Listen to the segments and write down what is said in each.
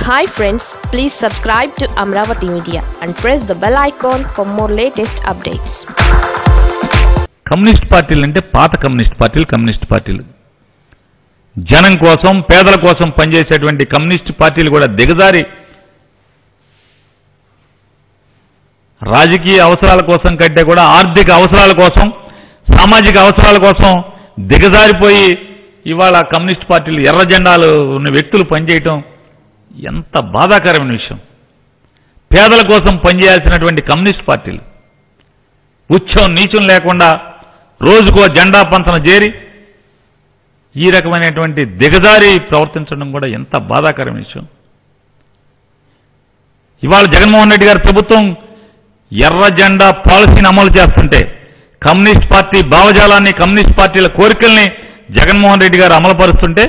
hi friends please subscribe to Amaravati media and press the bell icon for more latest updates communist పార్టీలు అంటే పాత communist పార్టీలు communist పార్టీలు జనం కోసం పేదల కోసం పనిచేసేటువంటి కమ్యూనిస్ట్ పార్టీలు కూడా దిగజారి రాజకీయ అవసరాల కోసం కంటే కూడా ఆర్థిక అవసరాల కోసం సామాజిక అవసరాల కోసం దిగజారిపోయి ఇవాళ కమ్యూనిస్ట్ పార్టీలు ఎర్ర జెండాలు ఉన్న వ్యక్తులు పనిచేయటం ఎంత బాధాకరమైన విషయం పేదల కోసం పనిచేయాల్సినటువంటి కమ్యూనిస్ట్ పార్టీలు ఉచ్చం నీచం లేకుండా రోజుకో జెండా పంచన చేరి ఈ రకమైనటువంటి దిగజారి ప్రవర్తించడం కూడా ఎంత బాధాకరమైన విషయం ఇవాళ జగన్మోహన్ రెడ్డి గారి ప్రభుత్వం ఎర్ర జెండా పాలసీని అమలు చేస్తుంటే కమ్యూనిస్ట్ పార్టీ భావజాలాన్ని కమ్యూనిస్ట్ పార్టీల కోరికల్ని జగన్మోహన్ రెడ్డి గారు అమలుపరుస్తుంటే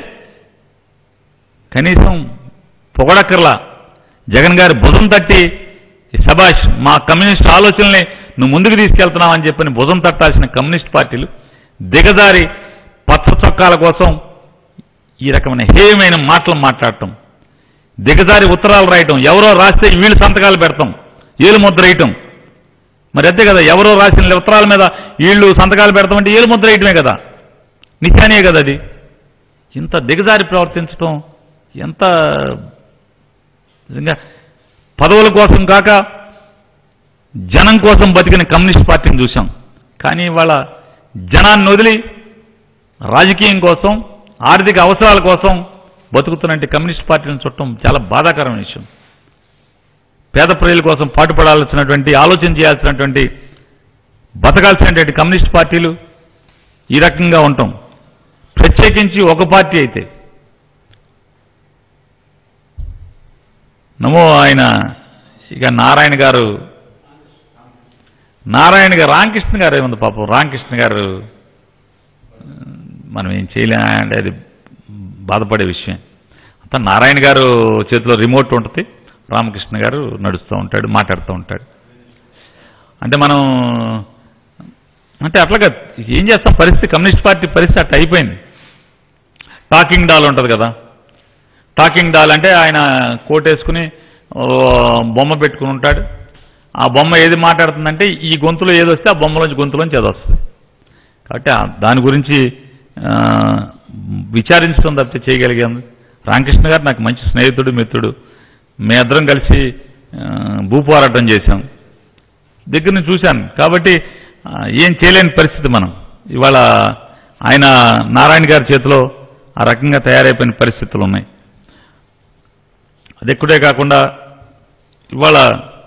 కనీసం పొగడక్కర్లా జగన్ గారి భుజం తట్టి సభాష్ మా కమ్యూనిస్ట్ ఆలోచనల్ని నువ్వు ముందుకు తీసుకెళ్తున్నావు అని చెప్పని భుజం తట్టాల్సిన కమ్యూనిస్ట్ పార్టీలు దిగజారి పచ్చ చొక్కాల కోసం ఈ రకమైన హేయమైన మాటలు మాట్లాడటం దిగజారి ఉత్తరాలు రాయటం ఎవరో రాస్తే వీళ్ళు సంతకాలు పెడతాం ఏలు ముద్ర వేయటం మరి అంతే కదా ఎవరో రాసిన ఉత్తరాల మీద వీళ్ళు సంతకాలు పెడతామంటే ఏలు ముద్ర వేయటమే కదా నిత్యానే కదా అది ఇంత దిగజారి ప్రవర్తించటం ఎంత నిజంగా పదవుల కోసం కాక జనం కోసం బతికిన కమ్యూనిస్ట్ పార్టీని చూసాం కానీ ఇవాళ జనాన్ని వదిలి రాజకీయం కోసం ఆర్థిక అవసరాల కోసం బతుకుతున్నట్టు కమ్యూనిస్ట్ పార్టీని చుట్టం చాలా బాధాకరమైన విషయం పేద ప్రజల కోసం పాటుపడాల్సినటువంటి ఆలోచన చేయాల్సినటువంటి బతకాల్సినటువంటి కమ్యూనిస్ట్ పార్టీలు ఈ రకంగా ఉంటాం ప్రత్యేకించి ఒక పార్టీ అయితే నమో ఆయన ఇక నారాయణ గారు నారాయణ గారు రామకృష్ణ గారు ఏముంది పాపం రామకృష్ణ గారు మనం ఏం చేయలేమంటే అది బాధపడే విషయం అంతా నారాయణ గారు చేతిలో రిమోట్ ఉంటుంది రామకృష్ణ గారు నడుస్తూ ఉంటాడు మాట్లాడుతూ ఉంటాడు అంటే మనం అంటే అట్లాగా ఏం చేస్తాం పరిస్థితి కమ్యూనిస్ట్ పార్టీ పరిస్థితి అట్లా అయిపోయింది టాకింగ్ డాల్ ఉంటుంది కదా టాకింగ్ డాల్ అంటే ఆయన కోట్ వేసుకుని ఓ, బొమ్మ పెట్టుకుని ఉంటాడు ఆ బొమ్మ ఏది మాట్లాడుతుందంటే ఈ గొంతులో ఏది వస్తే ఆ బొమ్మలోంచి గొంతులోంచి అది వస్తుంది కాబట్టి ఆ దాని గురించి ఆ, విచారించడం తప్పితే చేయగలిగాను రామకృష్ణ గారు నాకు మంచి స్నేహితుడు మిత్రుడు మేమిద్దరం కలిసి ఆ, భూపోరాటం చేశాం దగ్గర నుంచి చూశాను కాబట్టి ఆ, ఏం చేయలేని పరిస్థితి మనం ఇవాళ ఆయన నారాయణ గారి చేతిలో ఆ రకంగా తయారైపోయిన పరిస్థితులు ఉన్నాయి అది ఎక్కడే కాకుండా ఇవాళ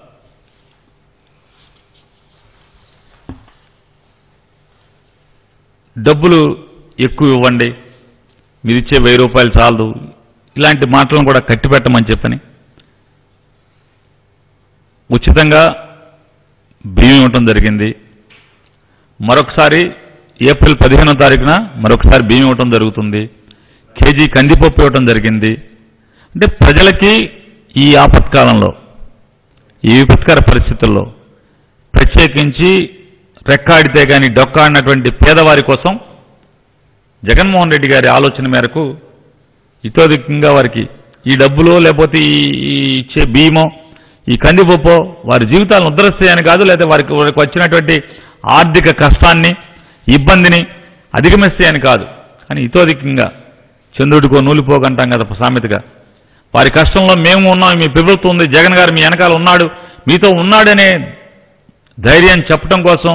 డబ్బులు ఎక్కువ ఇవ్వండి మీరు ఇచ్చే వెయ్యి రూపాయలు చాలదు ఇలాంటి మాటలను కూడా కట్టిపెట్టమని చెప్పని ఉచితంగా బియ్యం ఇవ్వటం జరిగింది మరొకసారి ఏప్రిల్ పదిహేనో తారీఖున మరొకసారి బియ్యం ఇవ్వటం జరుగుతుంది కేజీ కందిపప్పు ఇవ్వటం జరిగింది అంటే ప్రజలకి ఈ ఆపత్కాలంలో ఈ విపత్కర పరిస్థితుల్లో ప్రత్యేకించి రెక్కాడితే గాని డొక్కాడినటువంటి పేదవారి కోసం జగన్మోహన్ రెడ్డి గారి ఆలోచన మేరకు ఇతోధికంగా వారికి ఈ డబ్బులో లేకపోతే ఈ ఈ ఇచ్చే బియ్యమో ఈ కందిపప్పో వారి జీవితాలను ఉద్ధరిస్తాయని కాదు లేదా వారికి వారికి వచ్చినటువంటి ఆర్థిక కష్టాన్ని ఇబ్బందిని అధిగమిస్తాయని కాదు కానీ ఇతోధికంగా చంద్రుడికో నూలిపోగంటాం కదా సామెతగా వారి కష్టంలో మేము ఉన్నాం మీ ప్రభుత్వం ఉంది జగన్ గారు మీ వెనకాల ఉన్నాడు మీతో ఉన్నాడనే ధైర్యం చెప్పడం కోసం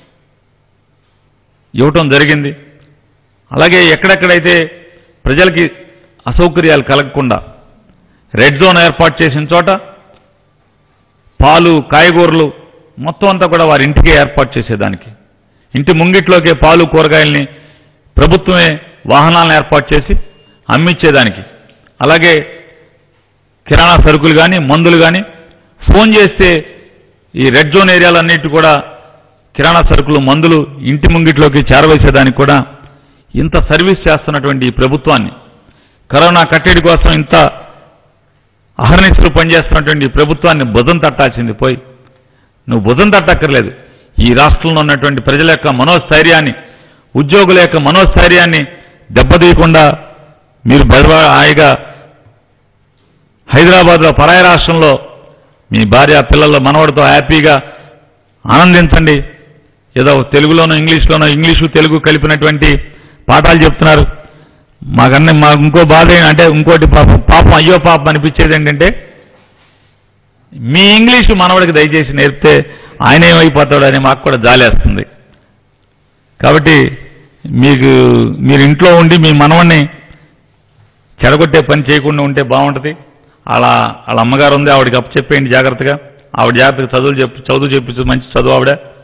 ఇవ్వటం జరిగింది అలాగే ఎక్కడెక్కడైతే ప్రజలకి అసౌకర్యాలు కలగకుండా రెడ్ జోన్ ఏర్పాటు చేసిన చోట పాలు కాయగూరలు మొత్తం అంతా కూడా వారి ఇంటికే ఏర్పాటు చేసేదానికి ఇంటి ముంగిట్లోకే పాలు కూరగాయల్ని ప్రభుత్వమే వాహనాలను ఏర్పాటు చేసి అమ్మిచ్చేదానికి అలాగే కిరాణా సరుకులు కానీ మందులు కానీ ఫోన్ చేస్తే ఈ రెడ్ జోన్ ఏరియాలన్నిటి కూడా కిరాణా సరుకులు మందులు ఇంటి ముంగిట్లోకి చేరవేసేదానికి కూడా ఇంత సర్వీస్ చేస్తున్నటువంటి ఈ ప్రభుత్వాన్ని కరోనా కట్టడి కోసం ఇంత అహర్నిశలు పనిచేస్తున్నటువంటి ఈ ప్రభుత్వాన్ని భుజం తట్టాల్సింది పోయి నువ్వు భుజం తట్టక్కర్లేదు ఈ రాష్ట్రంలో ఉన్నటువంటి ప్రజల యొక్క మనోస్థైర్యాన్ని ఉద్యోగుల యొక్క మనోస్థైర్యాన్ని దెబ్బతీయకుండా మీరు బెదవ హాయిగా హైదరాబాద్లో పరాయి రాష్ట్రంలో మీ భార్య పిల్లల మనవడితో హ్యాపీగా ఆనందించండి ఏదో తెలుగులోనో ఇంగ్లీష్లోనో ఇంగ్లీషు తెలుగు కలిపినటువంటి పాఠాలు చెప్తున్నారు మాకన్నీ మాకు ఇంకో బాధ ఏ- అంటే ఇంకోటి పాపం పాపం అయ్యో పాపం అనిపించేది ఏంటంటే మీ ఇంగ్లీషు మనవడికి దయచేసి నేర్పితే ఆయన ఏమైపోతాడు అని మాకు కూడా జాలేస్తుంది కాబట్టి మీకు మీరు ఇంట్లో ఉండి మీ మనవణ్ణి చెడగొట్టే పని చేయకుండా ఉంటే బాగుంటుంది అలా వాళ్ళ అమ్మగారు ఉంది ఆవిడకి అప్పు చెప్పేయండి జాగ్రత్తగా ఆవిడ జాగ్రత్తగా చదువులు చెప్పు చదువు చెప్పించు మంచి చదువు ఆవిడ